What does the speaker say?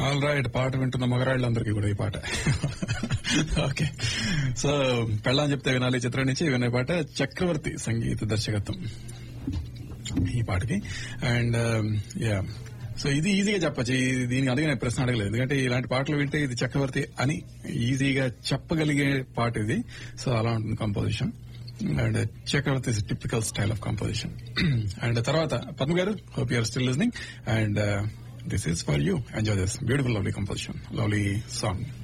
all right పాట వింటున్న మగరాళ్ళందరికీ కూడా ఈ పాట ఓకే సో పెళ్ళని చెప్తే వినాలి చిత్రం నుంచి వినే పాట చక్రవర్తి సంగీత దర్శకత్వం ఈ పాటకి అండ్ యా సో ఇది ఈజీగా చెప్పచ్చు ఇది- దీనికి అందుకే నేను ప్రశ్న అడగలేదు ఎందుకంటే ఇలాంటి పాటలు వింటే ఇది చక్రవర్తి అని ఈజీగా చెప్పగలిగే పాట ఇది సో అలా ఉంటుంది composition and Chakravarthi typical style of composition and తర్వాత Padma garu hope you're still listening and this is for you enjoy this beautiful lovely composition lovely song